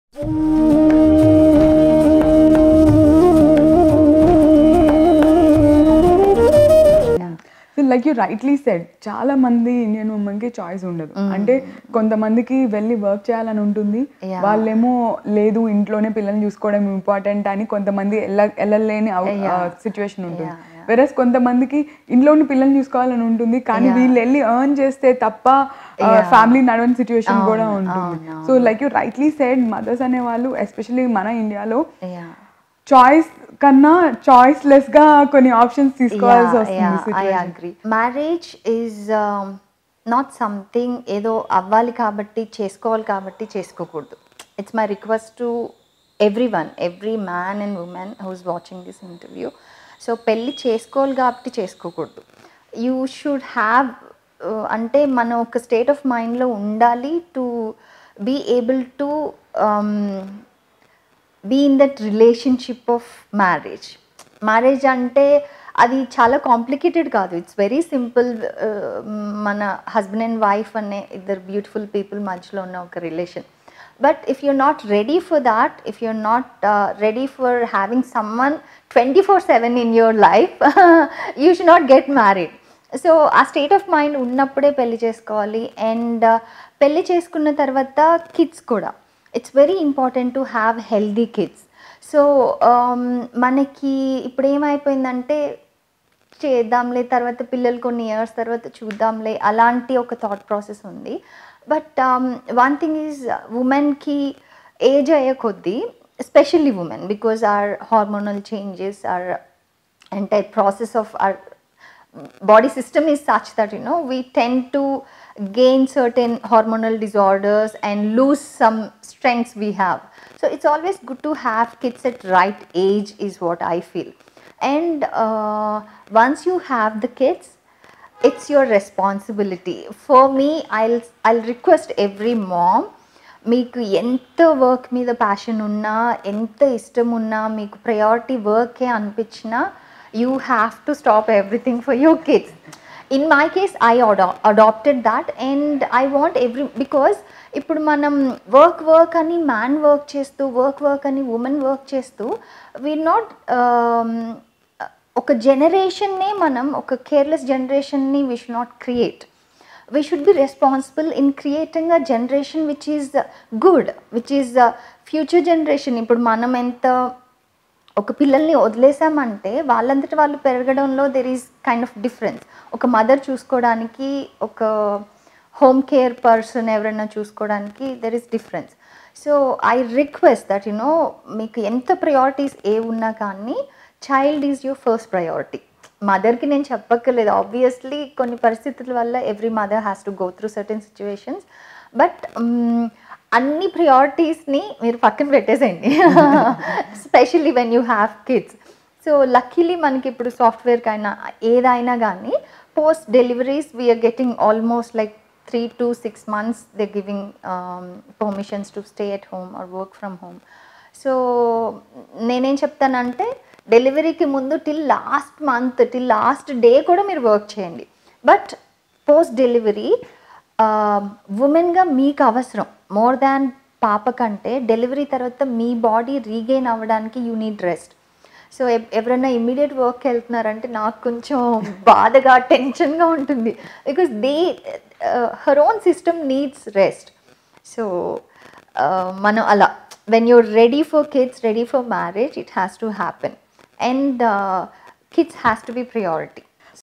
So like you rightly said చాలా మంది Indian women కి చాయిస్ ఉండదు అంటే కొంతమందికి వెళ్ళి వర్క్ చేయాలని ఉంటుంది Yeah. వాళ్ళేమో లేదు ఇంట్లోనే పిల్లల్ని చూసుకోవడం ఇంపార్టెంట్ అని కొంతమంది వెళ్ళ వెళ్ళలేని సిచ్యువేషన్ ఉంటుంది వెరస్ కొంతమందికి ఇంట్లోని పిల్లల్ని చూసుకోవాలని ఉంటుంది కానీ వీళ్ళు వెళ్ళి ఎర్న్ చేస్తే తప్ప ఫ్యామిలీ నడవని సిచ్యువేషన్ కూడా ఉంటుంది so like you rightly said mothers అనే వాళ్ళు ఎస్పెషల్లీ మన ఇండియాలో Yeah. చాయిస్ కన్నా చాయిస్ లెస్ గా కొన్ని ఆప్షన్స్ తీసుకోవాల్సి Yeah, వస్తుంది yeah, I situation. agree. Marriage is um, not something ఏదో అవ్వాలి కాబట్టి చేసుకోవాలి కాబట్టి చేసుకోకూడదు it's my request to everyone every man and women who's watching this interview so పెళ్ళి చేసుకోవాలి కాబట్టి చేసుకోకూడదు యూ షుడ్ హ్యావ్ అంటే మనం ఒక స్టేట్ ఆఫ్ మైండ్లో ఉండాలి to be able to be in that relationship of marriage marriage అంటే అది చాలా కాంప్లికేటెడ్ కాదు ఇట్స్ వెరీ సింపుల్ మన హస్బెండ్ అండ్ వైఫ్ అనే ఇద్దరు బ్యూటిఫుల్ పీపుల్ మధ్యలో ఉన్న ఒక relation but if you're not ready for that if you're not ready for having someone twenty four seven in your life you should not get married so ఆ state of mind ఉన్నప్పుడే పెళ్లి చేసుకోవాలి and పెళ్లి చేసుకున్న తర్వాత kids కూడా it's very important to have healthy kids so మనకి ఇప్పుడు ఏమైపోయిందంటే చేద్దాంలే తర్వాత పిల్లలు కొన్ని ఇయర్స్ తర్వాత చూద్దాంలే అలాంటి ఒక థాట్ ప్రాసెస్ ఉంది బట్ వన్ థింగ్ ఈజ్ ఉమెన్కి ఏజ్ అయ్యే కొద్దీ especially women because are hormonal changes or entire process of our body system is such that you know we tend to gain certain hormonal disorders and lose some strengths we have so it's always good to have kids at right age is what i feel and uh, once you have the kids it's your responsibility for me i'll i'll request every mom మీకు ఎంత work మీద passion ఉన్నా ఎంత ఇష్టం ఉన్నా మీకు priority వర్కే అనిపించినా you have to stop everything for your kids in my case I adapted that and I want every because ఇప్పుడు మనం వర్క్ వర్క్ అని మ్యాన్ వర్క్ చేస్తూ వర్క్ వర్క్ అని ఉమెన్ వర్క్ చేస్తూ వీఆర్ నాట్ ఒక జనరేషన్నే మనం ఒక కేర్లెస్ జనరేషన్ని we should not create we should be responsible in creating a generation which is uh, good which is uh, future generation ఇప్పుడు మనం ఎంత ఒక పిల్లల్ని వదిలేసామంటే వాళ్ళంతటి వాళ్ళు పెరగడంలో there is kind of difference ఒక మదర్ చూసుకోవడానికి ఒక హోమ్ కేర్ పర్సన్ ఎవరైనా చూసుకోవడానికి there is difference so I request that you know మీకు ఎంత ప్రయారిటీస్ ఏ ఉన్నా కానీ child is your first priority మదర్కి నేను చెప్పక్కర్లేదు ఆబ్వియస్లీ కొన్ని పరిస్థితుల వల్ల every mother has to go through certain situations but అన్ని ప్రియారిటీస్ని మీరు పక్కన పెట్టేసేయండి specially when you have kids so luckily మనకి ఇప్పుడు సాఫ్ట్వేర్కి అయినా ఏదైనా కానీ post deliveries we are getting almost like three to six months they giving permissions to stay at home or work from home so నేనేం చెప్తానంటే డెలివరీకి ముందు till last month till last day కూడా మీరు వర్క్ చేయండి బట్ పోస్ట్ డెలివరీ ఉమెన్గా మీకు అవసరం more than పాప కంటే డెలివరీ తర్వాత మీ బాడీ రీగెయిన్ అవ్వడానికి యూ నీడ్ రెస్ట్ సో ఎవరైనా ఇమ్మీడియట్ వర్క్కి వెళ్తున్నారంటే నాకు కొంచెం బాధగా టెన్షన్గా ఉంటుంది because they her own system needs rest so మనం అలా when you're ready for kids ready for marriage it has to happen and kids has to be priority